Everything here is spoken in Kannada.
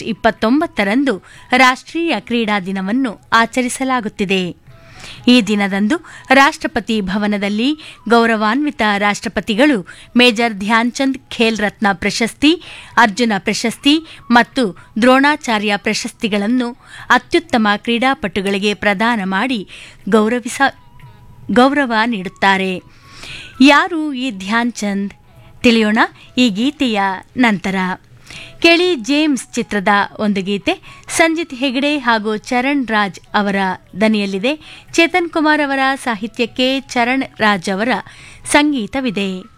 ಆಗಸ್ಟ್ ಇಪ್ಪತ್ತೊಂಬತ್ತರಂದು ರಾಷ್ಟ್ರೀಯ ಕ್ರೀಡಾ ದಿನವನ್ನು ಆಚರಿಸಲಾಗುತ್ತಿದೆ ಈ ದಿನದಂದು ರಾಷ್ಟ್ರಪತಿ ಭವನದಲ್ಲಿ ಗೌರವಾನ್ವಿತ ರಾಷ್ಟ್ರಪತಿಗಳು ಮೇಜರ್ ಧ್ಯಾನ್ಚಂದ್ ಖೇಲ್ ರತ್ನ ಪ್ರಶಸ್ತಿ ಅರ್ಜುನ ಪ್ರಶಸ್ತಿ ಮತ್ತು ದ್ರೋಣಾಚಾರ್ಯ ಪ್ರಶಸ್ತಿಗಳನ್ನು ಅತ್ಯುತ್ತಮ ಕ್ರೀಡಾಪಟುಗಳಿಗೆ ಪ್ರದಾನ ಮಾಡಿ ಗೌರವಿಸ ಗೌರವ ನೀಡುತ್ತಾರೆ ಯಾರು ಈ ಧ್ಯಾನ್ ಚಂದ್ ತಿಳಿಯೋಣ ಈ ಗೀತೆಯ ನಂತರ ಕೇಳಿ ಜೇಮ್ಸ್ ಚಿತ್ರದ ಒಂದು ಗೀತೆ ಸಂಜಿತ್ ಹೆಗಡೆ ಹಾಗೂ ಚರಣ್ ರಾಜ್ ಅವರ ದನಿಯಲ್ಲಿದೆ ಚೇತನ್ ಕುಮಾರ್ ಅವರ ಸಾಹಿತ್ಯಕ್ಕೆ ಚರಣ್ ರಾಜ್ ಅವರ ಸಂಗೀತವಿದೆ